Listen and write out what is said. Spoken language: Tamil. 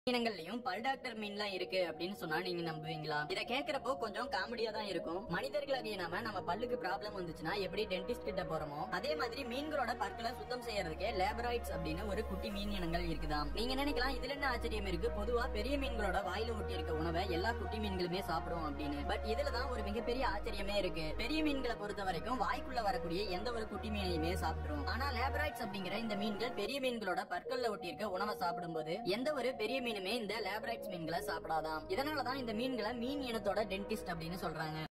இனங்கள்லயும் பல்டாக்டர் மீன்லாம் இருக்கு அப்படின்னு சொன்னா நீங்க நம்புவீங்களா இத கேக்குறப்போ கொஞ்சம் காமெடியா தான் இருக்கும் மனிதர்களாகிய நாம நம்ம பல்லுக்கு ப்ராப்ளம் வந்துச்சுன்னா எப்படி டென்டிஸ்ட் கிட்ட போறோமோ அதே மாதிரி மீன்களோட பற்களை சுத்தம் செய்யறதுக்கு லேபராய்ட்ஸ் அப்படின்னு ஒரு குட்டி மீன் இனங்கள் இருக்குதாம் நீங்க நினைக்கலாம் இதுல என்ன ஆச்சரியம் இருக்கு பொதுவா பெரிய மீன்களோட வாயில ஒட்டி இருக்க உணவை எல்லா குட்டி மீன்களுமே சாப்பிடும் அப்படின்னு பட் இதுலதான் ஒரு மிகப்பெரிய ஆச்சரியமே இருக்கு பெரிய மீன்களை பொறுத்த வரைக்கும் வாய்க்குள்ள வரக்கூடிய எந்த ஒரு குட்டி மீனையுமே சாப்பிடும் ஆனா லேபராய்ட்ஸ் அப்படிங்கிற இந்த மீன்கள் பெரிய மீன்களோட பற்கள்ல ஒட்டி இருக்க உணவை சாப்பிடும்போது எந்த ஒரு பெரிய மீனுமே இந்த லேபரைட்ஸ் மீன்களை சாப்பிடாதாம் இதனாலதான் இந்த மீன்களை மீன் இனத்தோட டென்டிஸ்ட் அப்படின்னு சொல்றாங்க